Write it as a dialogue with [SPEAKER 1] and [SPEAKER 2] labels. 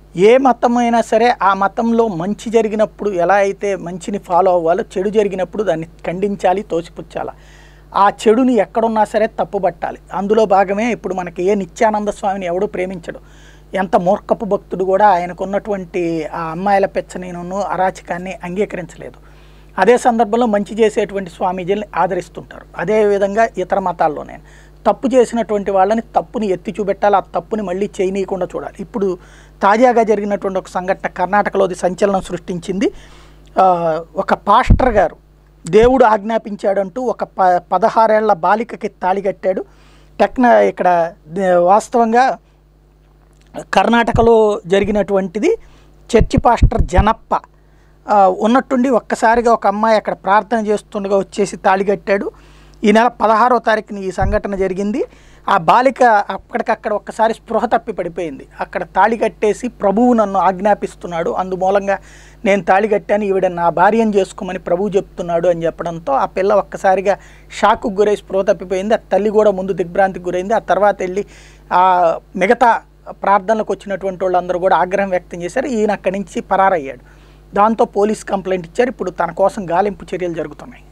[SPEAKER 1] ఏ మతమైనా సరే ఆ మతంలో మంచి జరిగినప్పుడు ఎలా అయితే మంచిని ఫాలో అవ్వాలో చెడు జరిగినప్పుడు దాన్ని ఖండించాలి తోసిపుచ్చాలి ఆ చెడుని ఎక్కడున్నా సరే తప్పుబట్టాలి అందులో భాగమే ఇప్పుడు మనకి ఏ నిత్యానంద స్వామిని ఎవడూ ప్రేమించడు ఎంత మూర్ఖపు భక్తుడు కూడా ఆయనకున్నటువంటి ఆ అమ్మాయిల పెచ్చనీను అరాచకాన్ని అంగీకరించలేదు అదే సందర్భంలో మంచి చేసేటువంటి స్వామీజీని ఆదరిస్తుంటారు అదే విధంగా ఇతర మతాల్లోనే తప్పు చేసినటువంటి వాళ్ళని తప్పుని ఎత్తి చూపెట్టాలి ఆ తప్పుని మళ్ళీ చేయనీయకుండా చూడాలి ఇప్పుడు తాజాగా జరిగినటువంటి ఒక సంఘటన కర్ణాటకలోది సంచలనం సృష్టించింది ఆ, ఒక పాస్టర్ గారు దేవుడు ఆజ్ఞాపించాడంటూ ఒక ప పదహారేళ్ల బాలికకి తాళి కట్టాడు టెక్న ఇక్కడ దే- వాస్తవంగా కర్ణాటకలో జరిగినటువంటిది చర్చి పాస్టర్ జనప్ప ఆ, ఉన్నట్టుండి ఒక్కసారిగా ఒక అమ్మాయి అక్కడ ప్రార్థన చేస్తుండగా వచ్చేసి తాళి కట్టాడు ఈ నెల పదహారో తారీఖున ఈ సంఘటన జరిగింది ఆ బాలిక అక్కడికక్కడ ఒక్కసారి స్పృహ తప్పి పడిపోయింది అక్కడ తాళి కట్టేసి ప్రభువు నన్ను ఆజ్ఞాపిస్తున్నాడు అందుమూలంగా నేను తాళి కట్టాను ఈవిడ నా భార్యను చేసుకోమని ప్రభువు చెప్తున్నాడు అని చెప్పడంతో ఆ పిల్ల ఒక్కసారిగా షాక్కు గురై స్పృహ తప్పిపోయింది ఆ తల్లి కూడా ముందు దిగ్భ్రాంతికి గురైంది ఆ తర్వాత వెళ్ళి ఆ మిగతా ప్రార్థనలకు వచ్చినటువంటి వాళ్ళందరూ కూడా ఆగ్రహం వ్యక్తం చేశారు ఈయన అక్కడి నుంచి పరారయ్యాడు దాంతో పోలీస్ కంప్లైంట్ ఇచ్చారు ఇప్పుడు తన కోసం గాలింపు చర్యలు జరుగుతున్నాయి